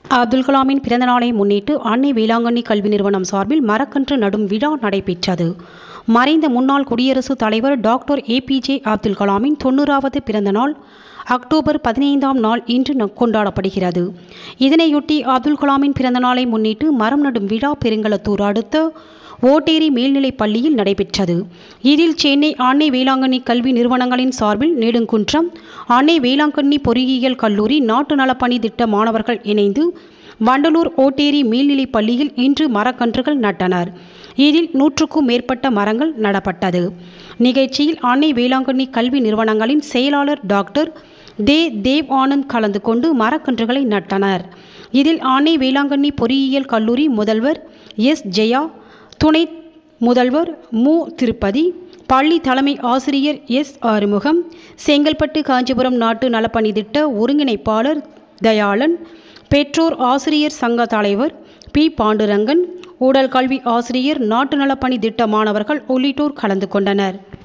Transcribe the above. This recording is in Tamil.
அப்துல் கலாமின் பிறந்த நாளை முன்னிட்டு அன்னை வேளாங்கண்ணி கல்வி நிறுவனம் சார்பில் மரக்கன்று நடும் விழா நடைபெற்றது மறைந்த முன்னாள் குடியரசுத் தலைவர் டாக்டர் ஏபிஜே அப்துல் கலாமின் தொண்ணூறாவது பிறந்த நாள் அக்டோபர் பதினைந்தாம் நாள் இன்று ந- கொண்டாடப்படுகிறது இதனையொட்டி அப்துல் கலாமின் பிறந்த நாளை முன்னிட்டு மரம் நடும் விழா பெருங்களத்தூர் அடுத்த ஓட்டேரி மேல்நிலைப் பள்ளியில் நடைபெற்றது இதில் சென்னை அன்னை வேளாங்கண்ணி கல்வி நிறுவனங்களின் சார்பில் நெடுங்குன்றம் அன்னை வேளாங்கண்ணி பொறியியல் கல்லூரி நாட்டு நலப்பணி திட்ட மாணவர்கள் இணைந்து வண்டலூர் ஓட்டேரி மேல்நிலைப் பள்ளியில் இன்று மரக்கன்றுகள் நட்டனர் இதில் நூற்றுக்கும் மேற்பட்ட மரங்கள் நடப்பட்டது நிகழ்ச்சியில் அன்னை வேளாங்கண்ணி கல்வி நிறுவனங்களின் செயலாளர் டாக்டர் தே தேவ் ஆனந்த் கலந்து கொண்டு மரக்கன்றுகளை நட்டனர் இதில் அன்னை வேளாங்கண்ணி பொறியியல் கல்லூரி முதல்வர் எஸ் ஜெயா துணை முதல்வர் மு திருப்பதி பள்ளி தலைமை ஆசிரியர் எஸ் ஆறுமுகம் செங்கல்பட்டு காஞ்சிபுரம் நாட்டு நலப்பணி திட்ட ஒருங்கிணைப்பாளர் தயாளன் பெற்றோர் ஆசிரியர் சங்க தலைவர் பி பாண்டுரங்கன் ஊடல் கல்வி ஆசிரியர் நாட்டு நலப்பணி திட்ட மாணவர்கள் உள்ளிட்டோர் கலந்து கொண்டனர்